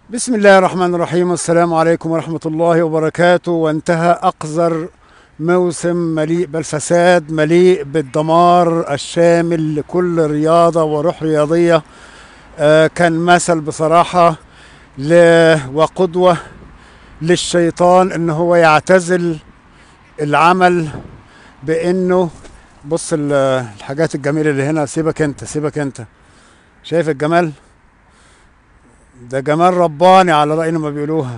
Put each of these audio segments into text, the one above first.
بسم الله الرحمن الرحيم السلام عليكم ورحمة الله وبركاته وانتهى أقذر موسم مليء بالفساد مليء بالدمار الشامل لكل رياضة وروح رياضية آه، كان مثل بصراحة ل- وقدوة للشيطان ان هو يعتزل العمل بانه بص ال- الحاجات الجميلة اللي هنا سيبك انت سيبك انت شايف الجمال ده جمال رباني على رأينا ما بيقولوها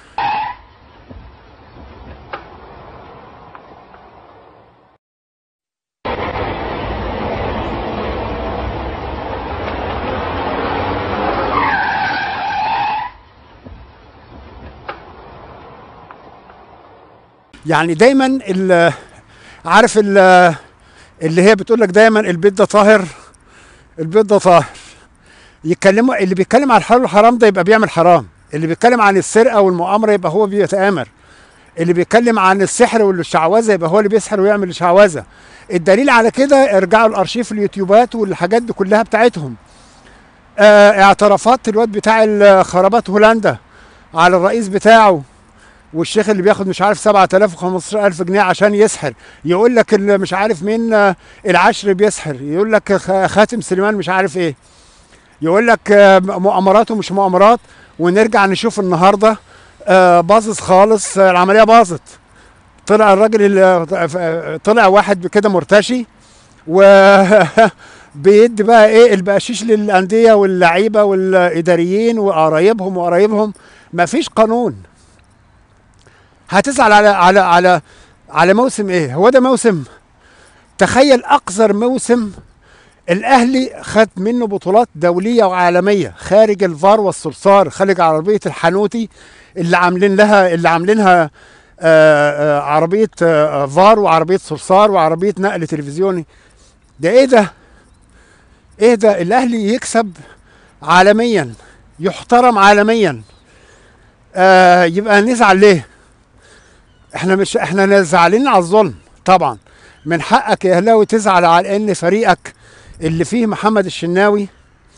يعني دايما ال- عارف ال- اللي هي بتقول لك دايما البيت ده طاهر البيت ده طاهر يتكلموا اللي بيتكلم عن الحلال والحرام ده يبقى بيعمل حرام اللي بيتكلم عن السرقه والمؤامره يبقى هو بيتآمر اللي بيتكلم عن السحر والشعوذه يبقى هو اللي بيسحر ويعمل شعوذه الدليل على كده ارجعوا الارشيف اليوتيوبات والحاجات دي كلها بتاعتهم آه اعترافات الواد بتاع ال- خرابات هولندا على الرئيس بتاعه والشيخ اللي بياخد مش عارف 7000 و15000 جنيه عشان يسحر يقول لك اللي مش عارف مين آه، العشر بيسحر يقول لك خ- خاتم سليمان مش عارف ايه يقول لك آه، مؤامرات ومش مؤامرات ونرجع نشوف النهارده آه، باظت خالص آه، العمليه باظت طلع الراجل اللي طلع واحد كده مرتشي و بيدي بقى ايه البقشيش للانديه واللعيبه والاداريين وقرايبهم وقرايبهم مفيش قانون هتزعل على على على على موسم ايه هو ده موسم تخيل اقذر موسم الاهلي خد منه بطولات دوليه وعالميه خارج الفار والصرصار خارج عربيه الحنوتي اللي عاملين لها اللي عاملينها آه، آه، عربيه آه، فار وعربيه صرصار وعربيه نقل تلفزيوني ده ايه ده ايه ده الاهلي يكسب عالميا يحترم عالميا آه يبقى نزعل ليه احنا مش احنا زعلانين على الظلم طبعا من حقك يا اهلاوي تزعل على ان فريقك اللي فيه محمد الشناوي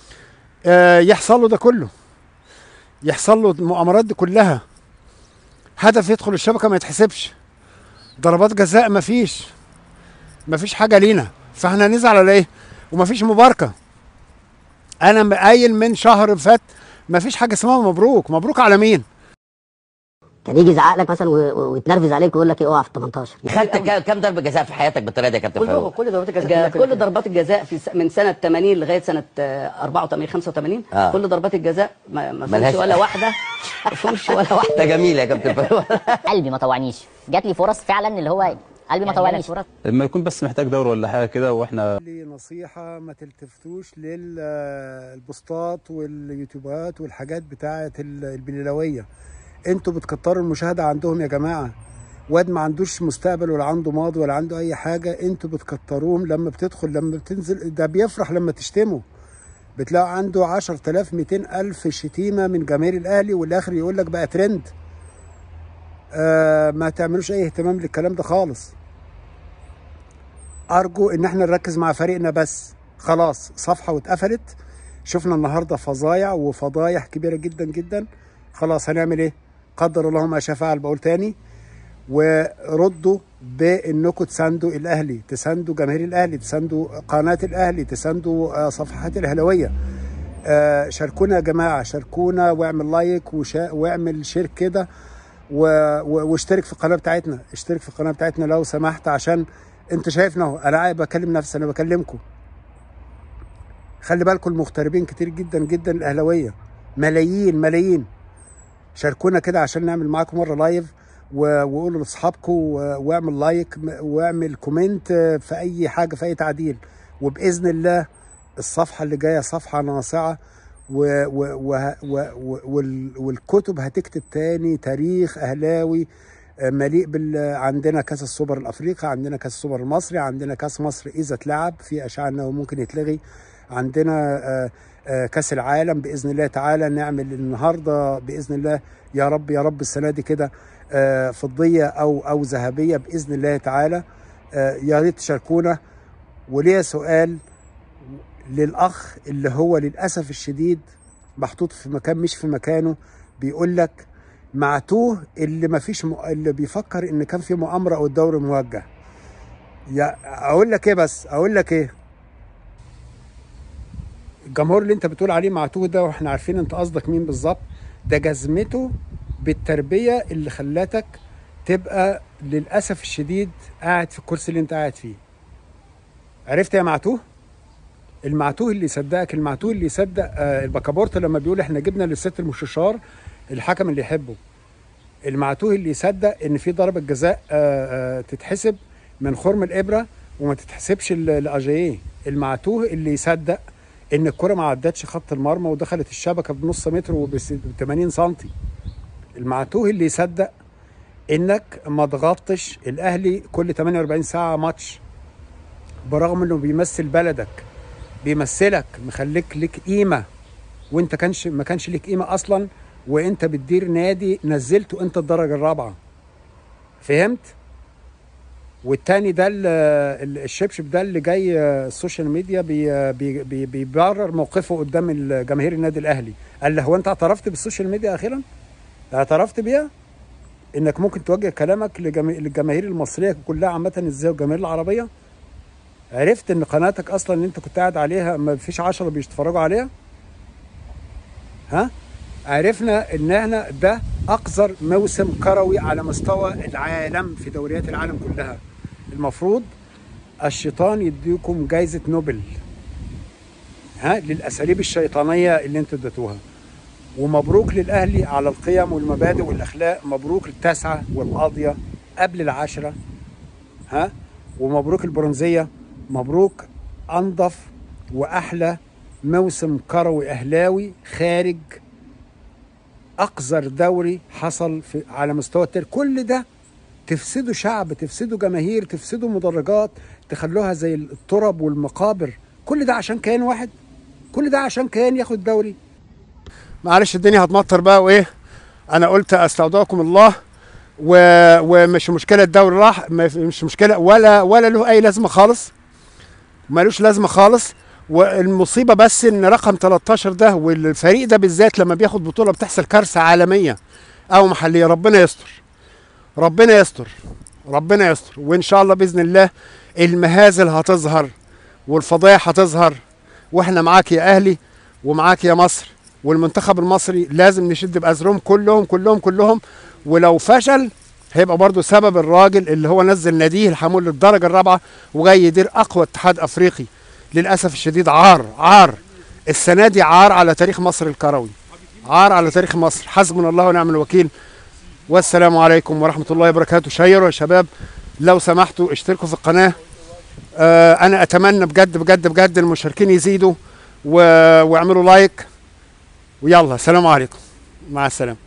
آه يحصل له ده كله يحصل له المؤامرات دي كلها هدف يدخل الشبكه ما يتحسبش ضربات جزاء ما فيش ما فيش حاجه لينا فاحنا نزعل على ايه وما فيش مباركه انا قايل من شهر فات ما فيش حاجه اسمها مبروك مبروك على مين كان يجي يزعق لك مثلا و- و- ويتنرفز عليك ويقول لك ايه اقع في 18 خدت كا- كام ضربه جزاء في حياتك بالطريقه دي يا كابتن كل فاروق؟ كل ضربات الجزاء الجزاء كلها كل كده. ضربات الجزاء في س- من سنه 80 لغايه سنه آه، 84 85 آه. كل ضربات الجزاء ما ما ملهاش- فيهمش ولا واحده ما فيهمش ولا واحده ده جميل يا كابتن فاروق قلبي ما طوعنيش جات لي فرص فعلا اللي هو قلبي ما طوعنيش لما يكون بس محتاج دوري ولا حاجه كده واحنا لي نصيحة ما تلتفتوش للبوستات واليوتيوبات والحاجات بتاعة ال- البليلوية انتوا بتكتروا المشاهدة عندهم يا جماعة واد ما عندوش مستقبل ولا عنده ماضي ولا عنده اي حاجة انتوا بتكتروهم لما بتدخل لما بتنزل ده بيفرح لما تشتمه بتلاقوا عنده 10000 200 ألف شتيمة من جماهير الأهلي والآخر يقول لك بقى ترند آه ما تعملوش أي اهتمام للكلام ده خالص ارجو ان احنا نركز مع فريقنا بس خلاص صفحه واتقفلت شفنا النهارده فظايع وفضايح كبيره جدا جدا خلاص هنعمل ايه قدر الله ما شاء فعل بقول تاني وردوا بانكم تساندوا الاهلي تساندوا جماهير الاهلي تساندوا قناه الاهلي تساندوا آه، صفحات الاهلاويه آه، شاركونا يا جماعه شاركونا واعمل لايك وشا... واعمل شير كده و... و... واشترك في القناه بتاعتنا اشترك في القناه بتاعتنا لو سمحت عشان انت شايفنا اهو انا قاعد بكلم نفسي انا بكلمكم خلي بالكم المغتربين كتير جدا جدا الاهلاويه ملايين ملايين شاركونا كده عشان نعمل معاكم مره لايف و- وقولوا لاصحابكم و- واعمل لايك م- واعمل كومنت آه، في اي حاجه في اي تعديل وباذن الله الصفحه اللي جايه صفحه ناصعه و و و و و وال- والكتب هتكتب تاني تاريخ اهلاوي آه، مليء بال عندنا كاس السوبر الافريقي عندنا كاس السوبر المصري عندنا كاس مصر اذا اتلعب في اشاعه انه ممكن يتلغي عندنا آه، آه، كاس العالم باذن الله تعالى نعمل النهارده باذن الله يا رب يا رب السنه دي كده آه، فضيه او او ذهبيه باذن الله تعالى آه، يا ريت تشاركونا وليا سؤال للاخ اللي هو للاسف الشديد محطوط في مكان مش في مكانه بيقول لك معتوه اللي ما فيش م... اللي بيفكر ان كان في مؤامره او الدوري موجه يا اقول لك ايه بس اقول لك ايه الجمهور اللي انت بتقول عليه معتوه ده واحنا عارفين انت قصدك مين بالظبط ده جزمته بالتربيه اللي خلتك تبقى للاسف الشديد قاعد في الكرسي اللي انت قاعد فيه عرفت يا معتوه المعتوه اللي يصدقك المعتوه اللي يصدق آه البكابورت لما بيقول احنا جبنا للست المششار الحكم اللي يحبه المعتوه اللي يصدق ان في ضربه جزاء آه آه تتحسب من خرم الابره وما تتحسبش ل- لاجاييه المعتوه اللي يصدق ان الكره ما عدتش خط المرمى ودخلت الشبكه بنص متر وب 80 سم المعتوه اللي يصدق انك ما ضغطتش الاهلي كل 48 ساعه ماتش برغم انه بيمثل بلدك بيمثلك مخليك ليك قيمه وانت كانش ما كانش ليك قيمه اصلا وانت بتدير نادي نزلته انت الدرجه الرابعه فهمت والتاني ده ال- ال- الشبشب ده اللي جاي آه، السوشيال ميديا بي بي بي بيبرر موقفه قدام ال- جماهير النادي الاهلي قال له هو انت اعترفت بالسوشيال ميديا اخيرا اعترفت بيها انك ممكن توجه كلامك لجمي- للجماهير المصريه كلها عامه ازاي والجماهير العربيه عرفت ان قناتك اصلا اللي انت كنت قاعد عليها ما فيش عشرة بيتفرجوا عليها ها عرفنا ان احنا ده اقذر موسم كروي على مستوى العالم في دوريات العالم كلها المفروض الشيطان يديكم جايزة نوبل ها للاساليب الشيطانية اللي انتوا اديتوها ومبروك للاهلي على القيم والمبادئ والاخلاق مبروك التاسعة والقاضية قبل العشرة ها ومبروك البرونزية مبروك انظف واحلى موسم كروي اهلاوي خارج اقذر دوري حصل في على مستوى التاريخ كل ده تفسدوا شعب تفسدوا جماهير تفسدوا مدرجات تخلوها زي التراب والمقابر كل ده عشان كيان واحد كل ده عشان كيان ياخد دوري معلش الدنيا هتمطر بقى وايه انا قلت استودعكم الله و... ومش مشكله الدوري راح ما في- مش مشكله ولا ولا له اي لازمه خالص ملوش لازمه خالص والمصيبه بس ان رقم 13 ده والفريق ده بالذات لما بياخد بطوله بتحصل كارثه عالميه او محليه ربنا يستر ربنا يستر ربنا يستر وان شاء الله باذن الله المهازل هتظهر والفضايح هتظهر واحنا معاك يا اهلي ومعاك يا مصر والمنتخب المصري لازم نشد بأزرهم كلهم كلهم كلهم ولو فشل هيبقى برضو سبب الراجل اللي هو نزل ناديه الحمول للدرجة الرابعة وجاي يدير أقوى اتحاد أفريقي للأسف الشديد عار عار السنة دي عار على تاريخ مصر الكروي عار على تاريخ مصر حسبنا الله ونعم الوكيل والسلام عليكم ورحمة الله وبركاته شيروا يا شباب لو سمحتوا اشتركوا في القناة آه أنا أتمنى بجد بجد بجد المشاركين يزيدوا و... واعملوا لايك ويلا سلام عليكم مع السلامة